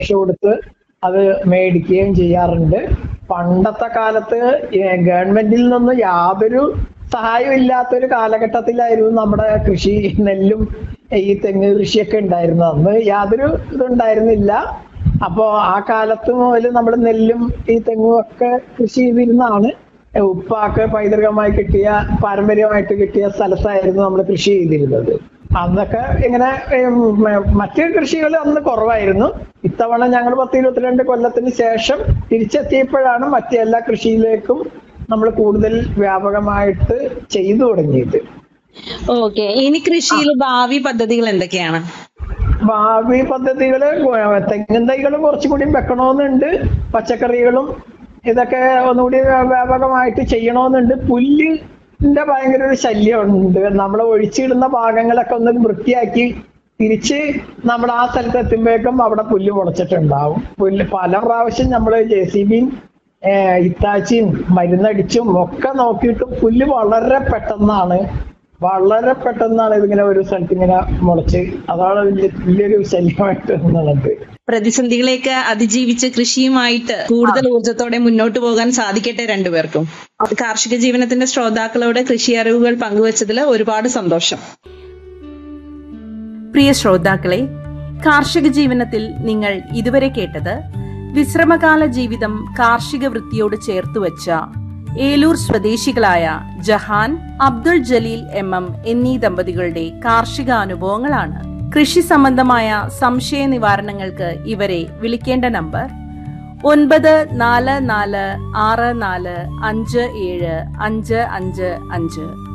അപേക്ഷ കൊടുത്ത് അത് മേടിക്കുകയും ചെയ്യാറുണ്ട് പണ്ടത്തെ കാലത്ത് ഏ- ഗവൺമെന്റിൽ നിന്ന് യാതൊരു സഹായം ഇല്ലാത്തൊരു കാലഘട്ടത്തിലായിരുന്നു നമ്മുടെ കൃഷി നെല്ലും ഈ തെങ്ങ് കൃഷിയൊക്കെ ഉണ്ടായിരുന്നത് അന്ന് യാതൊരു ഇതുണ്ടായിരുന്നില്ല അപ്പോ ആ കാലത്ത് മുതൽ നമ്മൾ നെല്ലും ഈ തെങ്ങും ഒക്കെ കൃഷി ചെയ്തിരുന്നതാണ് ഉപ്പാക്ക് പൈതൃകമായി കിട്ടിയ പാരമ്പര്യമായിട്ട് കിട്ടിയ സ്ഥലത്തായിരുന്നു നമ്മൾ കൃഷി ചെയ്തിരുന്നത് അന്നൊക്കെ ഇങ്ങനെ ഉം, മ- മറ്റ് കൃഷികൾ അന്ന് കുറവായിരുന്നു ഇത്തവണ ഞങ്ങൾ പത്ത് ഇരുപത്തിരണ്ട് കൊല്ലത്തിന് ശേഷം തിരിച്ചെത്തിയപ്പോഴാണ് മറ്റു എല്ലാ കൃഷിയിലേക്കും നമ്മൾ കൂടുതൽ വ്യാപകമായിട്ട് ചെയ്തു തുടങ്ങിയത് ഓക്കെ ഇനി കൃഷിയിൽ ഭാവി പദ്ധതികൾ എന്തൊക്കെയാണ് ഭാവി പദ്ധതികള് തെങ്ങിൻ തൈകൾ കുറച്ചും കൂടി വെക്കണമെന്നുണ്ട് പച്ചക്കറികളും ഇതൊക്കെ ഒന്നുകൂടി വ്യാപകമായിട്ട് ചെയ്യണമെന്നുണ്ട് പുല്ലിന്റെ ഭയങ്കര ഒരു ശല്യമുണ്ട് നമ്മൾ ഒഴിച്ചിടുന്ന ഭാഗങ്ങളൊക്കെ ഒന്ന് വൃത്തിയാക്കി തിരിച്ച് നമ്മൾ ആ സ്ഥലത്ത് എത്തുമ്പോഴേക്കും അവിടെ പുല്ല് മുളച്ചിട്ടുണ്ടാവും പുല്ല് പല പ്രാവശ്യം നമ്മൾ ജെ സി ബിയും ഇത്താച്ചിയും മരുന്നടിച്ചും ഒക്കെ നോക്കിയിട്ടും പുല്ല് വളരെ പെട്ടെന്നാണ് വളരെ പെട്ടെന്നാണ് ഇതിങ്ങനെ ഒരു സ്ഥലത്ത് ഇങ്ങനെ മുളച്ച് അതാണ് വലിയ വലിയൊരു ശല്യമായിട്ട് എന്നുള്ളത് പ്രതിസന്ധികളെയൊക്കെ അതിജീവിച്ച് കൃഷിയുമായിട്ട് കൂടുതൽ ഊർജത്തോടെ മുന്നോട്ട് പോകാൻ സാധിക്കട്ടെ രണ്ടുപേർക്കും കാർഷിക ജീവനത്തിന്റെ ശ്രോതാക്കളോട് കൃഷി അറിവുകൾ പങ്കുവച്ചതിൽ ഒരുപാട് സന്തോഷം പ്രിയ ശ്രോതാക്കളെ കാർഷിക ജീവനത്തിൽ നിങ്ങൾ ഇതുവരെ കേട്ടത് വിശ്രമകാല ജീവിതം കാർഷിക വൃത്തിയോട് ചേർത്തുവച്ച ഏലൂർ സ്വദേശികളായ ജഹാൻ അബ്ദുൾ ജലീൽ എം എം എന്നീ ദമ്പതികളുടെ കാർഷിക അനുഭവങ്ങളാണ് കൃഷി സംബന്ധമായ സംശയ നിവാരണങ്ങൾക്ക് ഇവരെ വിളിക്കേണ്ട നമ്പർ ഒൻപത് നാല് നാല് ആറ് നാല് അഞ്ച് ഏഴ് അഞ്ച് അഞ്ച് അഞ്ച്